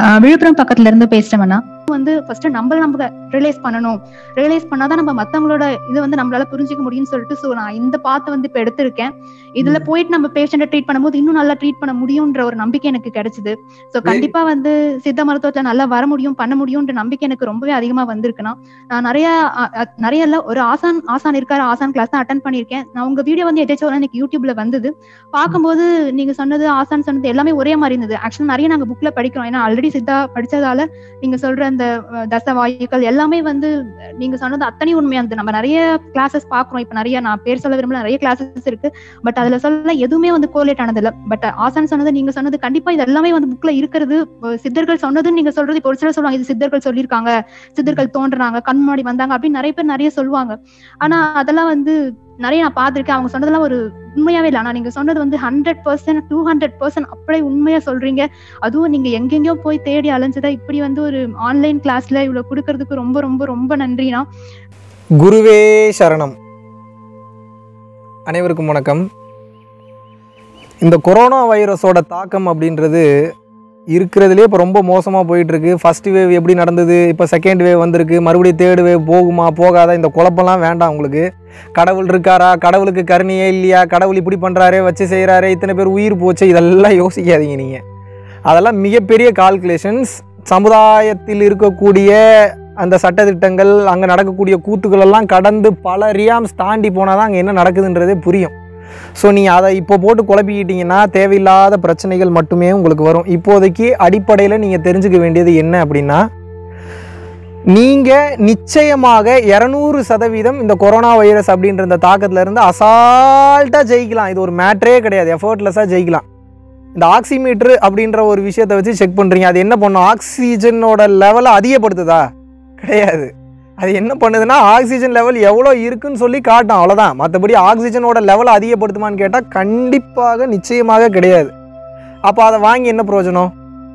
ஆஹ் விழுப்புரம் பக்கத்துல இருந்து பேசுறேன்னா வந்து ஃபர்ஸ்ட் நம்மள நம்ம ரியலைஸ் பண்ணணும் ரியலைஸ் பண்ணாதான் நம்ம மத்தவங்களோட இது வந்து நம்மளால புரிஞ்சுக்க முடியும்னு சொல்லிட்டு சோ நான் இந்த பாத்து வந்து இப்ப எடுத்திருக்கேன் இதுல போயிட்டு நம்ம பேஷண்ட்டை ட்ரீட் பண்ணும்போது இன்னும் நல்லா ட்ரீட் பண்ண முடியும்ன்ற ஒரு நம்பிக்கை எனக்கு கிடைச்சது சோ கண்டிப்பா வந்து சித்த மருத்துவத்துல நல்லா வர முடியும் பண்ண முடியும்ன்ற நம்பிக்கை எனக்கு ரொம்பவே அதிகமா வந்திருக்குன்னா நான் நிறைய அ- அ- நிறைய இல்ல ஒரு ஆசான் ஆசான் இருக்காரு ஆசான் கிளாஸ் தான் அட்டன் பண்ணிருக்கேன் நான் உங்க வீடியோ வந்து எதாச்சும் எனக்கு யூடியூப்ல வந்தது பார்க்கும்போது நீங்க சொன்னது ஆசான் சொன்னது எல்லாமே ஒரே மாதிரி இருந்தது ஆக்சுவலா நிறைய நாங்க புக்ல படிக்கிறோம் ஏன்னா ஆல்ரெடி சித்தா படிச்சதால நீங்க சொல்ற அந்த அஹ், தச வாயுக்கள் எல்லாமே வந்து நீங்க சொன்னது அத்தனையும் உண்மையா இருந்தது நம்ம நிறைய கிளாஸஸ் பாக்குறோம் இப்ப நிறைய நான் பேர் சொல்ல விரும்பல நிறைய கிளாஸஸ் இருக்கு பட் அதுல சொல்ல எதுவுமே வந்து கோலேட் ஆனது இல்ல பட் ஆசான் சொன்னது நீங்க சொன்னது கண்டிப்பா இது எல்லாமே வந்து புக்ல இருக்கிறது அஹ், சித்தர்கள் சொன்னதுன்னு நீங்க சொல்றது இப்போ ஒரு சிலர் சொல்லுவாங்க இது சித்தர்கள் சொல்லியிருக்காங்க சித்தர்கள் தோன்றுறாங்க கண் முன்னாடி வந்தாங்க அப்படின்னு நிறைய பேர் நிறைய சொல்லுவாங்க ஆனா அதெல்லாம் வந்து நிறைய நான் பார்த்திருக்கேன் அவங்க சொன்னதெல்லாம் ஒரு உண்மையாவே இல்லை ஆனா நீங்க சொன்னது வந்து hundred percent two hundred percent அப்படியே உண்மையா சொல்றீங்க அதுவும் நீங்க எங்கெங்கயோ போய் தேடி அலைஞ்சதா இப்படி வந்து ஒரு ஆன்லைன் கிளாஸ்ல இவ்வளவு கொடுக்கறதுக்கு ரொம்ப ரொம்ப ரொம்ப நன்றிண்ணா குருவே சரணம் அனைவருக்கும் வணக்கம் இந்த கொரோனா வைரஸோட தாக்கம் அப்படின்றது இருக்கிறதுலே இப்போ ரொம்ப மோசமாக போயிட்டுருக்கு ஃபஸ்ட் வேவ் எப்படி நடந்தது இப்போ செகண்ட் வேவ் வந்திருக்கு மறுபடியும் தேர்ட் வேவ் போகுமா போகாதா இந்த குழப்பம்லாம் வேண்டாம் உங்களுக்கு கடவுள் இருக்காரா கடவுளுக்கு கருணையே இல்லையா கடவுள் இப்படி பண்ணுறாரே வச்சு செய்கிறாரே இத்தனை பேர் உயிர் போச்சு இதெல்லாம் யோசிக்காதீங்க நீங்கள் அதெல்லாம் மிகப்பெரிய கால்குலேஷன்ஸ் சமுதாயத்தில் இருக்கக்கூடிய அந்த சட்டதிட்டங்கள் அங்கே நடக்கக்கூடிய கூத்துக்கள் எல்லாம் கடந்து பல ரியாம்ஸ் தாண்டி போனால் தான் அங்கே என்ன நடக்குதுன்றதே புரியும் ஸோ நீங்கள் அதை இப்போ போட்டு குழப்பிக்கிட்டீங்கன்னா தேவையில்லாத பிரச்சனைகள் மட்டுமே உங்களுக்கு வரும் இப்போதைக்கு அடிப்படையில் நீங்கள் தெரிஞ்சுக்க வேண்டியது என்ன அப்படின்னா நீங்கள் நிச்சயமாக இரநூறு சதவீதம் இந்த கொரோனா வைரஸ் அப்படின்ற இந்த தாக்கத்துல இருந்து அசால்ட்டாக ஜெயிக்கலாம் இது ஒரு மேட்ரே கிடையாது எஃபர்ட்லெஸ்ஸாக ஜெயிக்கலாம் இந்த ஆக்சிமீட்டர் அப்படின்ற ஒரு விஷயத்தை வச்சு செக் பண்ணுறீங்க அது என்ன பண்ணும் ஆக்சிஜனோட லெவலை அதிகப்படுத்துதா கிடையாது அது என்ன பண்ணுதுன்னா ஆக்சிஜன் லெவல் எவ்வளோ இருக்குன்னு சொல்லி காட்டும் அவ்வளோதான் மற்றபடி ஆக்சிஜனோட லெவலை அதிகப்படுத்துமான்னு கேட்டால் கண்டிப்பாக நிச்சயமாக கிடையாது அப்போ அதை வாங்கி என்ன பிரயோஜனம்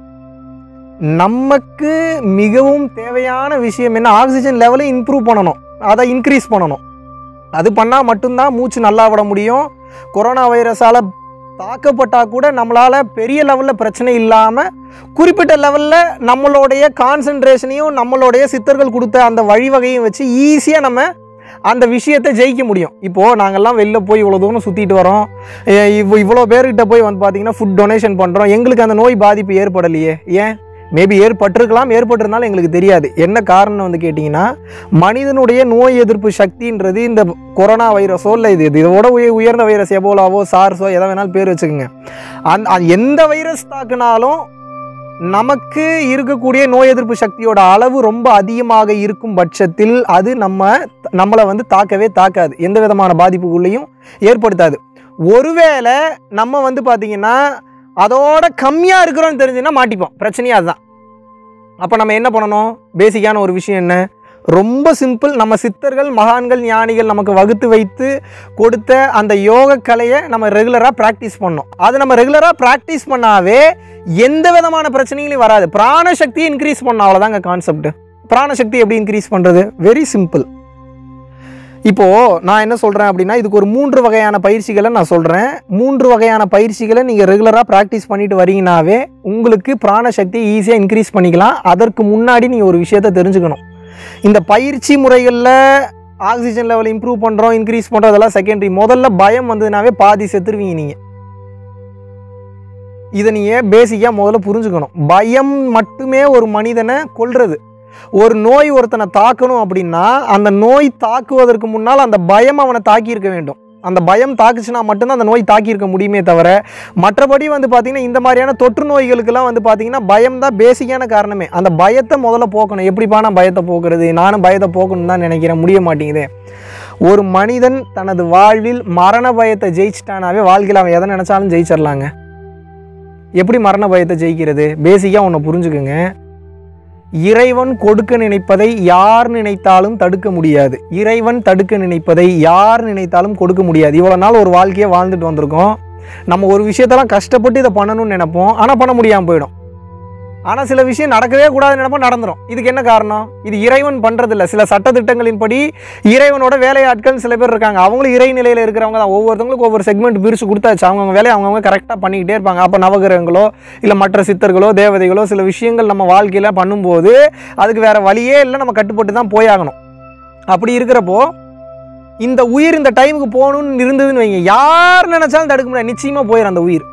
நமக்கு மிகவும் தேவையான விஷயம் என்ன ஆக்சிஜன் லெவலை இம்ப்ரூவ் பண்ணணும் அதை இன்க்ரீஸ் பண்ணணும் அது பண்ணால் மட்டும்தான் மூச்சு நல்லா விட முடியும் கொரோனா வைரஸால் தாக்கப்பட்டால் கூட நம்மளால் பெரிய லெவலில் பிரச்சனை இல்லாமல் குறிப்பிட்ட லெவலில் நம்மளுடைய கான்சன்ட்ரேஷனையும் நம்மளுடைய சித்தர்கள் கொடுத்த அந்த வழிவகையும் வச்சு ஈஸியாக நம்ம அந்த விஷயத்தை ஜெயிக்க முடியும் இப்போது நாங்கள்லாம் வெளில போய் இவ்வளோ தூரம் சுற்றிட்டு வரோம் எ- இவ்வளோ இவ்வளோ பேர்கிட்ட போய் வந்து பார்த்தீங்கன்னா ஃபுட் டொனேஷன் பண்ணுறோம் எங்களுக்கு அந்த நோய் பாதிப்பு ஏற்படலையே ஏன் மேபி ஏற்பட்டிருக்கலாம் ஏற்பட்டிருந்தாலும் எங்களுக்கு தெரியாது என்ன காரணம் வந்து கேட்டிங்கன்னா மனிதனுடைய நோய் எதிர்ப்பு சக்தின்றது இந்த கொரோனா வைரஸோ இல்லை இது இது இதோட உய உயர்ந்த வைரஸ் எபோலாவோ சார்ஸோ எதை வேணாலும் பேர் வச்சுக்கோங்க அந்த அது எந்த வைரஸ் தாக்குனாலும் நமக்கு இருக்கக்கூடிய நோய் எதிர்ப்பு சக்தியோட அளவு ரொம்ப அதிகமாக இருக்கும் பட்சத்தில் அது நம்ம நம்மளை வந்து தாக்கவே தாக்காது எந்த விதமான பாதிப்புக்குள்ளேயும் ஏற்படுத்தாது ஒருவேளை நம்ம வந்து பார்த்திங்கன்னா அதோட கம்மியாக இருக்கிறோன்னு தெரிஞ்சுன்னா மாட்டிப்போம் பிரச்சனையே அதுதான் அப்போ நம்ம என்ன பண்ணணும் பேசிக்கான ஒரு விஷயம் என்ன ரொம்ப சிம்பிள் நம்ம சித்தர்கள் மகான்கள் ஞானிகள் நமக்கு வகுத்து வைத்து கொடுத்த அந்த யோக கலையை நம்ம ரெகுலராக ப்ராக்டிஸ் பண்ணோம் அது நம்ம ரெகுலராக ப்ராக்டிஸ் பண்ணாவே எந்த விதமான பிரச்சனைகளையும் வராது பிராணசக்தியை இன்க்ரீஸ் பண்ண அவ்வளோதாங்க கான்செப்ட் பிராணசக்தி எப்படி இன்க்ரீஸ் பண்ணுறது வெரி சிம்பிள் இப்போது நான் என்ன சொல்கிறேன் அப்படின்னா இதுக்கு ஒரு மூன்று வகையான பயிற்சிகளை நான் சொல்கிறேன் மூன்று வகையான பயிற்சிகளை நீங்கள் ரெகுலராக ப்ராக்டிஸ் பண்ணிட்டு வரீங்கனாவே உங்களுக்கு பிராணசக்தியை ஈஸியாக இன்க்ரீஸ் பண்ணிக்கலாம் அதற்கு முன்னாடி நீங்கள் ஒரு விஷயத்தை தெரிஞ்சுக்கணும் இந்த பயிற்சி முறைகளில் ஆக்சிஜன் லெவல் இம்ப்ரூவ் பண்ணுறோம் இன்க்ரீஸ் பண்ணுறதெல்லாம் செகண்டரி முதல்ல பயம் வந்ததுனாவே பாதி செத்துருவீங்க நீங்கள் இதை நீங்கள் பேசிக்காக முதல்ல புரிஞ்சுக்கணும் பயம் மட்டுமே ஒரு மனிதனை கொல்றது ஒரு நோய் ஒருத்தனை தாக்கணும் அப்படின்னா அந்த நோய் தாக்குவதற்கு முன்னால் அந்த பயம் அவனை தாக்கியிருக்க வேண்டும் அந்த பயம் தாக்குச்சுன்னா மட்டும்தான் அந்த நோய் தாக்கியிருக்க முடியுமே தவிர மற்றபடி வந்து பார்த்திங்கன்னா இந்த மாதிரியான தொற்று நோய்களுக்கெல்லாம் வந்து பார்த்திங்கன்னா பயம் தான் பேசிக்கான காரணமே அந்த பயத்தை முதல்ல போக்கணும் எப்படிப்பா நான் பயத்தை போக்குறது நானும் பயத்தை போக்கணும்னு தான் நினைக்கிறேன் முடிய மாட்டேங்குதே ஒரு மனிதன் தனது வாழ்வில் மரண பயத்தை ஜெயிச்சிட்டானாவே வாழ்க்கையில் அவன் எதை நினச்சாலும் ஜெயிச்சிடலாங்க எப்படி மரண பயத்தை ஜெயிக்கிறது பேசிக்காக ஒன்று புரிஞ்சுக்குங்க இறைவன் கொடுக்க நினைப்பதை யார் நினைத்தாலும் தடுக்க முடியாது இறைவன் தடுக்க நினைப்பதை யார் நினைத்தாலும் கொடுக்க முடியாது இவ்வளோ நாள் ஒரு வாழ்க்கையை வாழ்ந்துட்டு வந்திருக்கோம் நம்ம ஒரு விஷயத்தெல்லாம் கஷ்டப்பட்டு இதை பண்ணணும்னு நினைப்போம் ஆனால் பண்ண முடியாமல் போயிடும் ஆனால் சில விஷயம் நடக்கவே கூடாதுன்னு நினைப்பா நடந்துரும் இதுக்கு என்ன காரணம் இது இறைவன் பண்ணுறதில்ல சில சட்டத்திட்டங்களின்படி இறைவனோட வேலையாட்கள் சில பேர் இருக்காங்க அவங்களும் இறை நிலையில் இருக்கிறவங்க தான் ஒவ்வொருத்தவங்களுக்கு ஒவ்வொரு செக்மெண்ட் பிரித்து கொடுத்தாச்சு அவங்கவுங்க வேலையை அவங்கவுங்க கரெக்டாக பண்ணிக்கிட்டே இருப்பாங்க அப்போ நவகிரகங்களோ இல்லை மற்ற சித்தர்களோ தேவதைகளோ சில விஷயங்கள் நம்ம வாழ்க்கையில் பண்ணும்போது அதுக்கு வேறு வழியே இல்லை நம்ம கட்டுப்பட்டு தான் போயாகணும் அப்படி இருக்கிறப்போ இந்த உயிர் இந்த டைமுக்கு போகணும்னு இருந்ததுன்னு வைங்க யார் நினைச்சாலும் தடுக்க முடியாது நிச்சயமாக போயிடும் அந்த உயிர்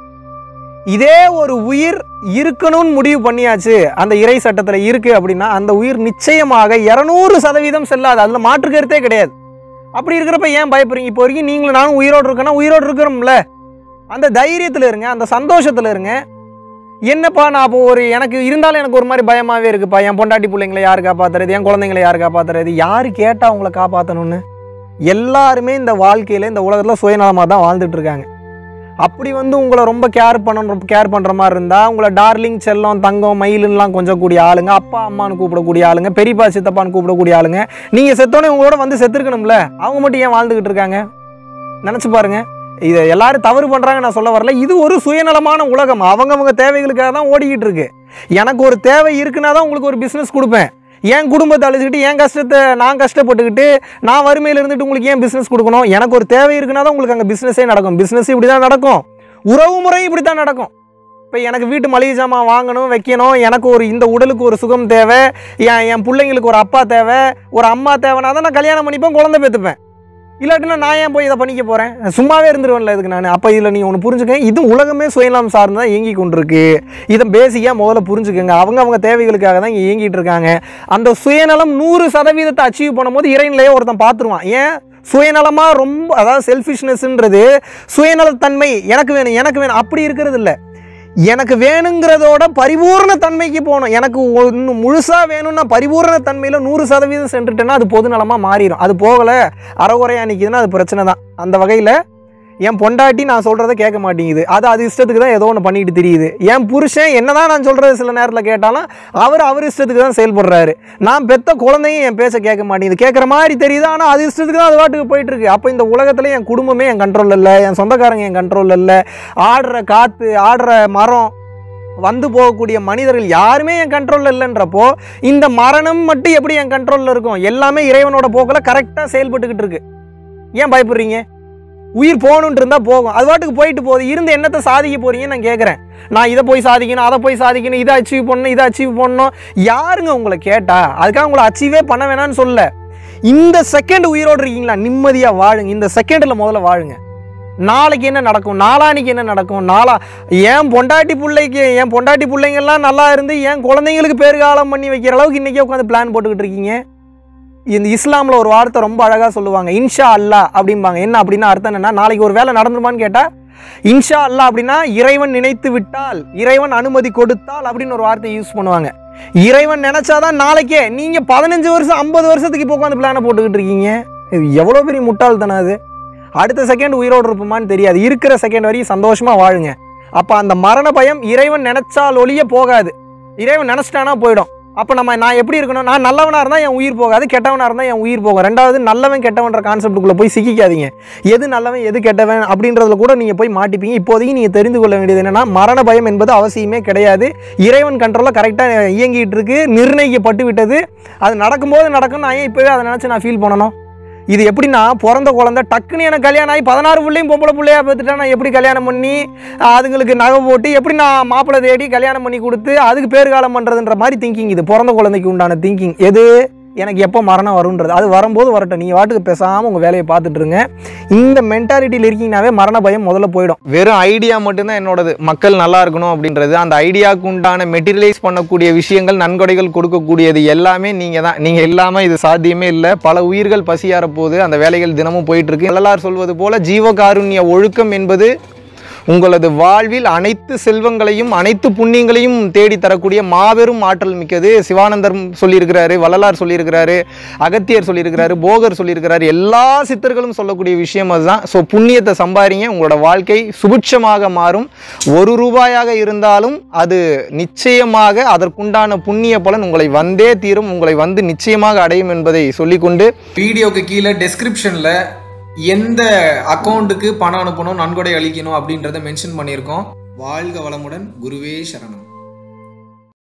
இதே ஒரு உயிர் இருக்கணும்னு முடிவு பண்ணியாச்சு அந்த இறை சட்டத்தில் இருக்கு அப்படின்னா அந்த உயிர் நிச்சயமாக இரநூறு சதவீதம் செல்லாது அதில் மாற்று கருத்தே கிடையாது அப்படி இருக்கிறப்ப ஏன் பயப்படுறீங்க இப்போ வரைக்கும் நீங்களும் நானும் உயிரோடு இருக்கேன்னா உயிரோடு இருக்கிறோம்ல அந்த தைரியத்தில் இருங்க அந்த சந்தோஷத்தில் இருங்க என்னப்பா நான் அப்போ ஒரு எனக்கு இருந்தாலும் எனக்கு ஒரு மாதிரி பயமாகவே இருக்குப்பா என் பொண்டாட்டி பிள்ளைங்களை யார் காப்பாற்றுறது என் குழந்தைங்களை யார் காப்பாற்றுறது யார் கேட்டால் அவங்கள காப்பாற்றணும்னு எல்லாருமே இந்த வாழ்க்கையில் இந்த உலகத்தில் சுயநலமாக தான் வாழ்ந்துட்டு இருக்காங்க அப்படி வந்து உங்களை ரொம்ப கேர் பண்ணணும் கேர் பண்ணுற மாதிரி இருந்தால் உங்களை டார்லிங் செல்லம் தங்கம் மயிலுன்னெலாம் கொஞ்சம் கூடிய ஆளுங்க அப்பா அம்மான்னு கூப்பிடக்கூடிய ஆளுங்க பெரியப்பா சித்தப்பான்னு கூப்பிடக்கூடிய ஆளுங்க நீங்கள் செத்தோன்னே உங்களோட வந்து செத்துருக்கணும்ல அவங்க மட்டும் ஏன் வாழ்ந்துக்கிட்டு இருக்காங்க நினச்சி பாருங்க இதை எல்லாரும் தவறு பண்ணுறாங்க நான் சொல்ல வரல இது ஒரு சுயநலமான உலகம் அவங்கவங்க தேவைகளுக்காக தான் ஓடிக்கிட்டு இருக்கு எனக்கு ஒரு தேவை இருக்குன்னா தான் உங்களுக்கு ஒரு பிஸ்னஸ் கொடுப்பேன் என் குடும்பத்தை அழிச்சுக்கிட்டு என் கஷ்டத்தை நான் கஷ்டப்பட்டுக்கிட்டு நான் வறுமையில் இருந்துட்டு உங்களுக்கு ஏன் பிஸ்னஸ் கொடுக்கணும் எனக்கு ஒரு தேவை இருக்குன்னா தான் உங்களுக்கு அங்கே பிஸ்னஸே நடக்கும் பிஸ்னஸ் இப்படி தான் நடக்கும் உறவு முறையும் இப்படி தான் நடக்கும் இப்போ எனக்கு வீட்டு மளிகை ஜாமான் வாங்கணும் வைக்கணும் எனக்கு ஒரு இந்த உடலுக்கு ஒரு சுகம் தேவை என் என் பிள்ளைங்களுக்கு ஒரு அப்பா தேவை ஒரு அம்மா தேவைன்னா தான் நான் கல்யாணம் பண்ணிப்பேன் குழந்தை பெற்றுப்பேன் இல்லாட்டினா நான் ஏன் போய் இதை பண்ணிக்க போகிறேன் சும்மாவே இருந்துருவேன்ல இதுக்கு நான் அப்போ இதில் நீ ஒன்று புரிஞ்சுக்க இது உலகமே சுயநலம் சார்ந்து தான் இயங்கி கொண்டிருக்கு இதை பேசிக்காக முதல்ல புரிஞ்சுக்கோங்க அவங்க அவங்க தேவைகளுக்காக தான் இங்கே இயங்கிட்டு இருக்காங்க அந்த சுயநலம் நூறு சதவீதத்தை அச்சீவ் பண்ணும்போது இறைநிலையை ஒருத்தன் பார்த்துருவான் ஏன் சுயநலமாக ரொம்ப அதாவது செல்ஃபிஷ்னஸ்ன்றது சுயநலத்தன்மை எனக்கு வேணும் எனக்கு வேணும் அப்படி இருக்கிறது இல்லை எனக்கு வேணுங்கிறதோட பரிபூர்ண தன்மைக்கு போகணும் எனக்கு ஒன்று முழுசாக வேணும்னா பரிபூர்ண தன்மையில் நூறு சதவீதம் சென்றுட்டேன்னா அது பொதுநலமாக மாறிடும் அது போகலை அறகுறையாக நிற்கிதுன்னா அது பிரச்சனை தான் அந்த வகையில் என் பொண்டாட்டி நான் சொல்கிறத கேட்க மாட்டேங்குது அது அது இஷ்டத்துக்கு தான் ஏதோ ஒன்று பண்ணிட்டு தெரியுது என் புருஷன் என்னதான் நான் சொல்கிறது சில நேரத்தில் கேட்டாலும் அவர் அவர் இஷ்டத்துக்கு தான் செயல்படுறாரு நான் பெத்த குழந்தையும் என் பேச்ச கேட்க மாட்டேங்குது கேட்குற மாதிரி தெரியுது ஆனால் அது இஷ்டத்துக்கு தான் அது பாட்டுக்கு போயிட்டு இருக்கு அப்போ இந்த உலகத்துல என் குடும்பமே என் கண்ட்ரோலில் இல்லை என் சொந்தக்காரங்க என் கண்ட்ரோலில் இல்லை ஆடுற காற்று ஆடுற மரம் வந்து போகக்கூடிய மனிதர்கள் யாருமே என் கண்ட்ரோலில் இல்லைன்றப்போ இந்த மரணம் மட்டும் எப்படி என் கண்ட்ரோலில் இருக்கும் எல்லாமே இறைவனோட போக்கில் கரெக்டாக செயல்பட்டுக்கிட்டு இருக்கு ஏன் பயப்படுறீங்க உயிர் போகணுன்ட்டு இருந்தால் போகும் அது பாட்டுக்கு போயிட்டு போகுது இருந்த என்னத்தை சாதிக்க போறீங்கன்னு நான் கேட்குறேன் நான் இதை போய் சாதிக்கணும் அதை போய் சாதிக்கணும் இதை அச்சீவ் பண்ணணும் இதை அச்சீவ் பண்ணணும் யாருங்க உங்களை கேட்டா அதுக்காக உங்களை அச்சீவே பண்ண வேணாம்னு சொல்ல இந்த செகண்ட் உயிரோடு இருக்கீங்களா நிம்மதியாக வாழுங்க இந்த செகண்டில் முதல்ல வாழுங்க நாளைக்கு என்ன நடக்கும் நாளானிக்கு என்ன நடக்கும் நாளா என் பொண்டாட்டி பிள்ளைக்கு என் பொண்டாட்டி பிள்ளைங்கெல்லாம் நல்லா இருந்து என் குழந்தைங்களுக்கு பேர்காலம் பண்ணி வைக்கிற அளவுக்கு இன்றைக்கே உட்காந்து பிளான் போட்டுக்கிட்டு இருக்கீங்க இந்த இஸ்லாமில் ஒரு வார்த்தை ரொம்ப அழகாக சொல்லுவாங்க இன்ஷா அல்லா அப்படிம்பாங்க என்ன அப்படின்னா அர்த்தம் என்னன்னா நாளைக்கு ஒரு வேலை நடந்துருமான்னு கேட்டால் இன்ஷா அல்லா அப்படின்னா இறைவன் நினைத்து விட்டால் இறைவன் அனுமதி கொடுத்தால் அப்படின்னு ஒரு வார்த்தையை யூஸ் பண்ணுவாங்க இறைவன் நினைச்சாதான் நாளைக்கே நீங்க பதினஞ்சு வருஷம் ஐம்பது வருஷத்துக்கு இப்போ உட்காந்து பிளானை போட்டுக்கிட்டு இருக்கீங்க இது எவ்வளோ பெரிய முட்டாள்தானே அது அடுத்த செகண்ட் உயிரோடு இருப்போமான்னு தெரியாது இருக்கிற செகண்ட் வரையும் சந்தோஷமா வாழுங்க அப்போ அந்த மரண பயம் இறைவன் நினைச்சால் ஒழிய போகாது இறைவன் நினைச்சிட்டானா போயிடும் அப்போ நம்ம நான் எப்படி இருக்கணும் நான் நல்லவனாக இருந்தால் என் உயிர் போகாது கெட்டவனாக இருந்தால் என் உயிர் போகும் ரெண்டாவது நல்லவன் கெட்டவன்ற கான்செப்ட்டுக்குள்ளே போய் சிக்கிக்காதீங்க எது நல்லவன் எது கெட்டவன் அப்படின்றதுல கூட நீங்கள் போய் மாட்டிப்பீங்க இப்போதைக்கு நீங்கள் தெரிந்து கொள்ள வேண்டியது என்னன்னா மரண பயம் என்பது அவசியமே கிடையாது இறைவன் கண்ட்ரோலில் கரெக்டாக இயங்கிட்டு இருக்கு நிர்ணயிக்கப்பட்டு விட்டது அது நடக்கும்போது நடக்கும் நான் ஏன் இப்போவே அதை நினச்சி நான் ஃபீல் பண்ணணும் இது எப்படின்னா பிறந்த குழந்தை டக்குன்னு எனக்கு கல்யாணம் ஆகி பதினாறு பிள்ளையும் பொம்பளை பிள்ளையா பார்த்துட்டா நான் எப்படி கல்யாணம் பண்ணி அதுங்களுக்கு நகை போட்டு எப்படி நான் மாப்பிள்ளை தேடி கல்யாணம் பண்ணி கொடுத்து அதுக்கு பேர் காலம் பண்ணுறதுன்ற மாதிரி திங்கிங் இது பிறந்த குழந்தைக்கு உண்டான திங்கிங் எது எனக்கு எப்போ மரணம் வரும்ன்றது அது வரும்போது வரட்டும் நீங்கள் வாட்டுக்கு பேசாமல் உங்கள் வேலையை பார்த்துட்டு இருங்க இந்த மென்டாலிட்டியில் இருக்கீங்கனாவே மரண பயம் முதல்ல போயிடும் வெறும் ஐடியா மட்டும்தான் என்னோடது மக்கள் நல்லா இருக்கணும் அப்படின்றது அந்த ஐடியாவுக்கு உண்டான மெட்டீரியலைஸ் பண்ணக்கூடிய விஷயங்கள் நன்கொடைகள் கொடுக்கக்கூடியது எல்லாமே நீங்கள் தான் நீங்கள் இல்லாமல் இது சாத்தியமே இல்லை பல உயிர்கள் பசியார போது அந்த வேலைகள் தினமும் போயிட்டு இருக்கு வள்ளலார் சொல்வது போல ஜீவகாருண்ய ஒழுக்கம் என்பது உங்களது வாழ்வில் அனைத்து செல்வங்களையும் அனைத்து புண்ணியங்களையும் தேடி தரக்கூடிய மாபெரும் ஆற்றல் மிக்கது சிவானந்தர் சொல்லியிருக்கிறாரு வள்ளலார் சொல்லியிருக்கிறாரு அகத்தியர் சொல்லியிருக்கிறாரு போகர் சொல்லியிருக்கிறாரு எல்லா சித்தர்களும் சொல்லக்கூடிய விஷயம் அதுதான் ஸோ புண்ணியத்தை சம்பாதிங்க உங்களோட வாழ்க்கை சுபிட்சமாக மாறும் ஒரு ரூபாயாக இருந்தாலும் அது நிச்சயமாக அதற்குண்டான புண்ணிய பலன் உங்களை வந்தே தீரும் உங்களை வந்து நிச்சயமாக அடையும் என்பதை சொல்லிக்கொண்டு வீடியோக்கு கீழே டெஸ்கிரிப்ஷனில் எந்த அக்கௌண்ட்டுக்கு பணம் அனுப்பணும் நன்கொடை அளிக்கணும் அப்படின்றத மென்ஷன் பண்ணியிருக்கோம் வாழ்க வளமுடன் குருவே சரணம்